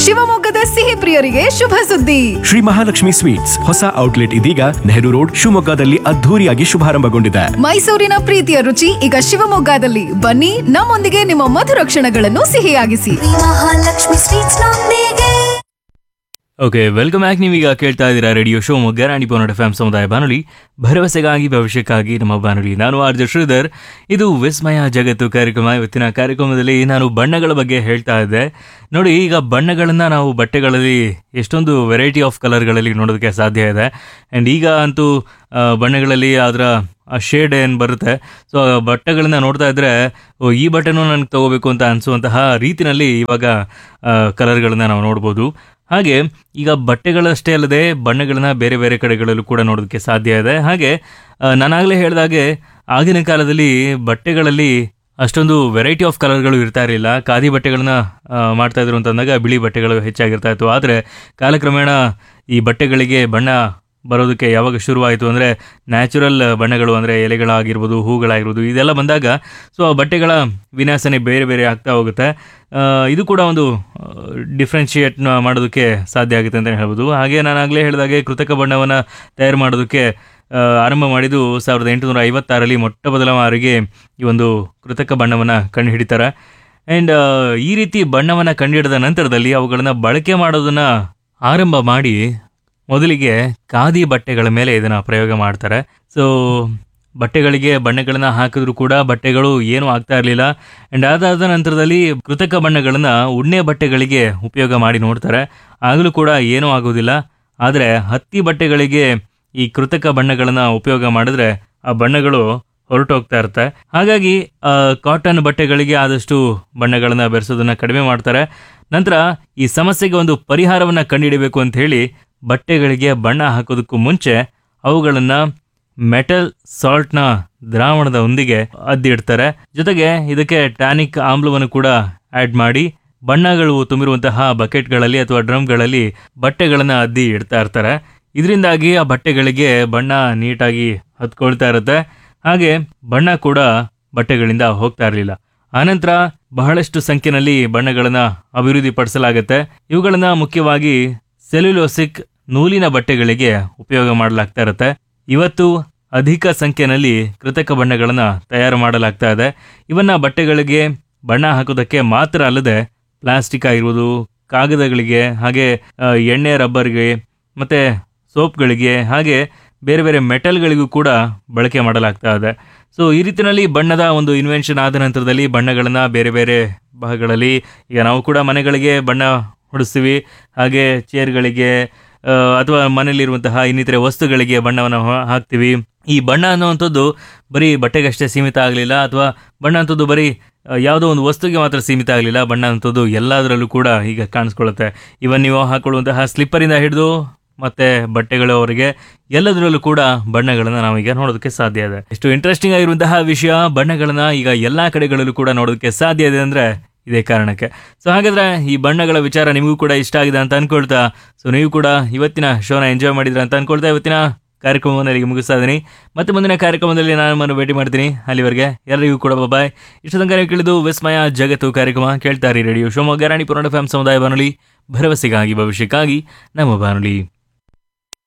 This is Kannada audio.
ಶಿವಮೊಗ್ಗದ ಸಿಹಿ ಪ್ರಿಯರಿಗೆ ಶುಭ ಸುದ್ದಿ ಶ್ರೀ ಮಹಾಲಕ್ಷ್ಮಿ ಸ್ವೀಟ್ಸ್ ಹೊಸ ಔಟ್ಲೆಟ್ ಇದೀಗ ನೆಹರು ರೋಡ್ ಶಿವಮೊಗ್ಗದಲ್ಲಿ ಅದ್ಧೂರಿಯಾಗಿ ಶುಭಾರಂಭಗೊಂಡಿದೆ ಮೈಸೂರಿನ ಪ್ರೀತಿಯ ರುಚಿ ಈಗ ಶಿವಮೊಗ್ಗದಲ್ಲಿ ಬನ್ನಿ ನಮ್ಮೊಂದಿಗೆ ನಿಮ್ಮ ಮಧುರ ಕ್ಷಣಗಳನ್ನು ಸಿಹಿಯಾಗಿಸಿ ಮಹಾಲಕ್ಷ್ಮಿ ಸ್ವೀಟ್ಸ್ ನೊಂದಿಗೆ ಓಕೆ ವೆಲ್ಕಮ್ ಬ್ಯಾಕ್ ನೀವೀಗ ಕೇಳ್ತಾ ಇದ್ದೀರಾ ರೇಡಿಯೋ ಶೋ ಮೊಗ್ಗ ರಾಣಿ ಪೋನಡ್ ಎಫ್ ಸಮುದಾಯ ಬಾನುಲಿ ಭರವಸೆಗಾಗಿ ಭವಿಷ್ಯಕ್ಕಾಗಿ ನಮ್ಮ ಬಾನುಲಿ ನಾನು ಆರ್ ಜೆ ಶ್ರೀಧರ್ ಇದು ವಿಸ್ಮಯ ಜಗತ್ತು ಕಾರ್ಯಕ್ರಮ ಇವತ್ತಿನ ಕಾರ್ಯಕ್ರಮದಲ್ಲಿ ನಾನು ಬಣ್ಣಗಳ ಬಗ್ಗೆ ಹೇಳ್ತಾ ಇದ್ದೆ ನೋಡಿ ಈಗ ಬಣ್ಣಗಳನ್ನು ನಾವು ಬಟ್ಟೆಗಳಲ್ಲಿ ಎಷ್ಟೊಂದು ವೆರೈಟಿ ಆಫ್ ಕಲರ್ಗಳಲ್ಲಿ ನೋಡೋದಕ್ಕೆ ಸಾಧ್ಯ ಇದೆ ಆ್ಯಂಡ್ ಈಗ ಅಂತೂ ಆ, ಬಣ್ಣಗಳಲ್ಲಿ ಅದರ ಶೇಡ್ ಏನು ಬರುತ್ತೆ ಸೊ ಬಟ್ಟೆಗಳನ್ನ ನೋಡ್ತಾ ಇದ್ರೆ ಓ ಈ ಬಟ್ಟೆನೂ ನನಗೆ ತಗೋಬೇಕು ಅಂತ ಅನಿಸುವಂತಹ ರೀತಿನಲ್ಲಿ ಇವಾಗ ಕಲರ್ಗಳನ್ನ ನಾವು ನೋಡ್ಬೋದು ಹಾಗೆ ಈಗ ಬಟ್ಟೆಗಳಷ್ಟೇ ಅಲ್ಲದೆ ಬಣ್ಣಗಳನ್ನ ಬೇರೆ ಬೇರೆ ಕಡೆಗಳಲ್ಲೂ ಕೂಡ ನೋಡೋದಕ್ಕೆ ಸಾಧ್ಯ ಇದೆ ಹಾಗೆ ಆ, ನಾನಾಗಲೇ ಹೇಳಿದಾಗೆ ಆಗಿನ ಕಾಲದಲ್ಲಿ ಬಟ್ಟೆಗಳಲ್ಲಿ ಅಷ್ಟೊಂದು ವೆರೈಟಿ ಆಫ್ ಕಲರ್ಗಳು ಇರ್ತಾ ಇರಲಿಲ್ಲ ಖಾದಿ ಬಟ್ಟೆಗಳನ್ನ ಆ, ಮಾಡ್ತಾ ಇದ್ರು ಅಂತಂದಾಗ ಬಿಳಿ ಬಟ್ಟೆಗಳು ಹೆಚ್ಚಾಗಿರ್ತಾ ಇತ್ತು ಆದರೆ ಕಾಲಕ್ರಮೇಣ ಈ ಬಟ್ಟೆಗಳಿಗೆ ಬಣ್ಣ ಬರೋದಕ್ಕೆ ಯಾವಾಗ ಶುರುವಾಯಿತು ಅಂದರೆ ನ್ಯಾಚುರಲ್ ಬಣ್ಣಗಳು ಅಂದರೆ ಎಲೆಗಳಾಗಿರ್ಬೋದು ಹೂಗಳಾಗಿರ್ಬೋದು ಇದೆಲ್ಲ ಬಂದಾಗ ಸೊ ಆ ಬಟ್ಟೆಗಳ ವಿನ್ಯಾಸನೆ ಬೇರೆ ಬೇರೆ ಆಗ್ತಾ ಹೋಗುತ್ತೆ ಆ, ಇದು ಕೂಡ ಒಂದು ಡಿಫ್ರೆನ್ಷಿಯೇಟ್ ಮಾಡೋದಕ್ಕೆ ಸಾಧ್ಯ ಆಗುತ್ತೆ ಅಂತ ಹೇಳ್ಬೋದು ಹಾಗೆ ನಾನು ಆಗಲೇ ಹೇಳಿದಾಗೆ ಕೃತಕ ಬಣ್ಣವನ್ನು ತಯಾರು ಮಾಡೋದಕ್ಕೆ ಆ, ಆರಂಭ ಮಾಡಿದ್ದು ಸಾವಿರದ ಎಂಟುನೂರ ಐವತ್ತಾರರಲ್ಲಿ ಮೊಟ್ಟ ಮೊದಲ ಬಾರಿಗೆ ಈ ಒಂದು ಕೃತಕ ಬಣ್ಣವನ್ನು ಕಂಡು ಹಿಡಿತಾರೆ ಆ್ಯಂಡ್ ಈ ರೀತಿ ಬಣ್ಣವನ್ನು ಕಂಡುಹಿಡಿದ ನಂತರದಲ್ಲಿ ಅವುಗಳನ್ನು ಬಳಕೆ ಮಾಡೋದನ್ನು ಆರಂಭ ಮಾಡಿ ಮೊದಲಿಗೆ ಖಾದಿ ಬಟ್ಟೆಗಳ ಮೇಲೆ ಇದನ್ನು ಪ್ರಯೋಗ ಮಾಡ್ತಾರೆ ಸೊ ಬಟ್ಟೆಗಳಿಗೆ ಬಣ್ಣಗಳನ್ನ ಹಾಕಿದ್ರು ಕೂಡ ಬಟ್ಟೆಗಳು ಏನೂ ಆಗ್ತಾ ಇರಲಿಲ್ಲ ಆ್ಯಂಡ್ ಅದಾದ ನಂತರದಲ್ಲಿ ಕೃತಕ ಬಣ್ಣಗಳನ್ನ ಉಣ್ಣೆ ಬಟ್ಟೆಗಳಿಗೆ ಉಪಯೋಗ ಮಾಡಿ ನೋಡ್ತಾರೆ ಆಗಲೂ ಕೂಡ ಏನೂ ಆಗೋದಿಲ್ಲ ಆದರೆ ಹತ್ತಿ ಬಟ್ಟೆಗಳಿಗೆ ಈ ಕೃತಕ ಬಣ್ಣಗಳನ್ನ ಉಪಯೋಗ ಮಾಡಿದ್ರೆ ಆ ಬಣ್ಣಗಳು ಹೊರಟೋಗ್ತಾ ಇರುತ್ತೆ ಹಾಗಾಗಿ ಆ, ಕಾಟನ್ ಬಟ್ಟೆಗಳಿಗೆ ಆದಷ್ಟು ಬಣ್ಣಗಳನ್ನ ಬೆರೆಸೋದನ್ನ ಕಡಿಮೆ ಮಾಡ್ತಾರೆ ನಂತರ ಈ ಸಮಸ್ಯೆಗೆ ಒಂದು ಪರಿಹಾರವನ್ನ ಕಂಡುಹಿಡಬೇಕು ಅಂತ ಹೇಳಿ ಬಟ್ಟೆಗಳಿಗೆ ಬಣ್ಣ ಹಾಕೋದಕ್ಕೂ ಮುಂಚೆ ಅವುಗಳನ್ನ ಮೆಟಲ್ ಸಾಲ್ಟ್ನ ದ್ರಾವಣದ ಒಂದಿಗೆ ಅದ್ದಿಡ್ತಾರೆ ಜೊತೆಗೆ ಇದಕ್ಕೆ ಟ್ಯಾನಿಕ್ ಆಮ್ಲವನ್ನು ಕೂಡ ಆಡ್ ಮಾಡಿ ಬಣ್ಣಗಳು ತುಂಬಿರುವಂತಹ ಬಕೆಟ್ಗಳಲ್ಲಿ ಅಥವಾ ಡ್ರಮ್ಗಳಲ್ಲಿ ಬಟ್ಟೆಗಳನ್ನ ಅದ್ದಿ ಇಡ್ತಾ ಇರ್ತಾರೆ ಇದರಿಂದಾಗಿ ಆ ಬಟ್ಟೆಗಳಿಗೆ ಬಣ್ಣ ನೀಟಾಗಿ ಹತ್ಕೊಳ್ತಾ ಇರುತ್ತೆ ಹಾಗೆ ಬಣ್ಣ ಕೂಡ ಬಟ್ಟೆಗಳಿಂದ ಹೋಗ್ತಾ ಇರಲಿಲ್ಲ ಆನಂತರ ಬಹಳಷ್ಟು ಸಂಖ್ಯೆನಲ್ಲಿ ಬಣ್ಣಗಳನ್ನ ಅಭಿವೃದ್ಧಿಪಡಿಸಲಾಗುತ್ತೆ ಇವುಗಳನ್ನ ಮುಖ್ಯವಾಗಿ ಸೆಲ್ಯುಲೋಸಿಕ್ ನೂಲಿನ ಬಟ್ಟೆಗಳಿಗೆ ಉಪಯೋಗ ಮಾಡಲಾಗ್ತಾ ಇರುತ್ತೆ ಇವತ್ತು ಅಧಿಕ ಸಂಖ್ಯೆಯಲ್ಲಿ ಕೃತಕ ಬಣ್ಣಗಳನ್ನ ತಯಾರು ಮಾಡಲಾಗ್ತಾ ಇದೆ ಇವನ್ನ ಬಟ್ಟೆಗಳಿಗೆ ಬಣ್ಣ ಹಾಕೋದಕ್ಕೆ ಮಾತ್ರ ಅಲ್ಲದೆ ಪ್ಲಾಸ್ಟಿಕ್ ಆಗಿರ್ಬೋದು ಕಾಗದಗಳಿಗೆ ಹಾಗೆ ಆ, ಎಣ್ಣೆ ರಬ್ಬರ್ಗೆ ಮತ್ತೆ ಸೋಪ್ಗಳಿಗೆ ಹಾಗೆ ಬೇರೆ ಬೇರೆ ಮೆಟಲ್ಗಳಿಗೂ ಕೂಡ ಬಳಕೆ ಮಾಡಲಾಗ್ತಾ ಇದೆ ಸೊ ಈ ರೀತಿಯಲ್ಲಿ ಬಣ್ಣದ ಒಂದು ಇನ್ವೆನ್ಷನ್ ಆದ ನಂತರದಲ್ಲಿ ಬಣ್ಣಗಳನ್ನ ಬೇರೆ ಬೇರೆ ಭಾಗಗಳಲ್ಲಿ ಈಗ ನಾವು ಕೂಡ ಮನೆಗಳಿಗೆ ಬಣ್ಣ ಹೊಡಿಸ್ತೀವಿ ಹಾಗೆ ಚೇರ್ಗಳಿಗೆ ಆ, ಅಥವಾ ಮನೆಯಲ್ಲಿರುವಂತಹ ಇನ್ನಿತರೆ ವಸ್ತುಗಳಿಗೆ ಬಣ್ಣವನ್ನು ಹಾ- ಹಾಕ್ತೀವಿ ಈ ಬಣ್ಣ ಅನ್ನುವಂಥದ್ದು ಬರೀ ಬಟ್ಟೆಗಷ್ಟೇ ಸೀಮಿತ ಆಗಲಿಲ್ಲ ಅಥವಾ ಬಣ್ಣ ಅಂಥದ್ದು ಬರೀ ಆ, ಯಾವುದೋ ಒಂದು ವಸ್ತುಗೆ ಮಾತ್ರ ಸೀಮಿತ ಆಗಲಿಲ್ಲ ಬಣ್ಣ ಅಂಥದ್ದು ಎಲ್ಲದರಲ್ಲೂ ಕೂಡ ಈಗ ಕಾಣಿಸ್ಕೊಳ್ಳುತ್ತೆ ಇವನ್ ನೀವು ಹಾಕೊಳ್ಳುವಂತಹ ಸ್ಲಿಪ್ಪರಿಂದ ಹಿಡಿದು ಮತ್ತೆ ಬಟ್ಟೆಗಳವರೆಗೆ ಎಲ್ಲದರಲ್ಲೂ ಕೂಡ ಬಣ್ಣಗಳನ್ನ ನಾವೀಗ ನೋಡೋದಕ್ಕೆ ಸಾಧ್ಯ ಇದೆ ಎಷ್ಟು ಇಂಟ್ರೆಸ್ಟಿಂಗ್ ಆಗಿರುವಂತಹ ವಿಷಯ ಬಣ್ಣಗಳನ್ನ ಈಗ ಎಲ್ಲಾ ಕಡೆಗಳಲ್ಲೂ ಕೂಡ ನೋಡೋದಕ್ಕೆ ಸಾಧ್ಯ ಇದೆ ಅಂದ್ರೆ ಇದೇ ಕಾರಣಕ್ಕೆ ಸೊ ಹಾಗಾದ್ರೆ ಈ ಬಣ್ಣಗಳ ವಿಚಾರ ನಿಮಗೂ ಕೂಡ ಇಷ್ಟ ಆಗಿದೆ ಅಂತ ಅನ್ಕೊಳ್ತಾ ಸೊ ನೀವು ಕೂಡ ಇವತ್ತಿನ ಶೋನ ಎಂಜಾಯ್ ಮಾಡಿದ್ರ ಅಂತ ಅನ್ಕೊಳ್ತಾ ಇವತ್ತಿನ ಕಾರ್ಯಕ್ರಮವನ್ನು ಇಲ್ಲಿಗೆ ಮುಗಿಸ್ತಾ ಇದ್ದೀನಿ ಮತ್ತೆ ಮುಂದಿನ ಕಾರ್ಯಕ್ರಮದಲ್ಲಿ ನಾನು ನಿಮ್ಮನ್ನು ಭೇಟಿ ಮಾಡ್ತೀನಿ ಅಲ್ಲಿವರೆಗೆ ಎಲ್ಲರಿಗೂ ಕೂಡ ಬಾಯ್ ಇಷ್ಟು ತನಕ ನೀವು ಕೇಳಿದ್ದು ವಿಸ್ಮಯ ಜಗತ್ತು ಕಾರ್ಯಕ್ರಮ ಕೇಳ್ತಾರೆ ರೇಡಿಯೋ ಶಿವಮೊಗ್ಗ ರಾಣಿ ಪುರಾಣ ಫ್ಯಾಮ್ ಸಮುದಾಯ ಬಾನುಲಿ ಭರವಸೆಗಾಗಿ ಭವಿಷ್ಯಕ್ಕಾಗಿ ನಮ್ಮ ಬಾನುಲಿ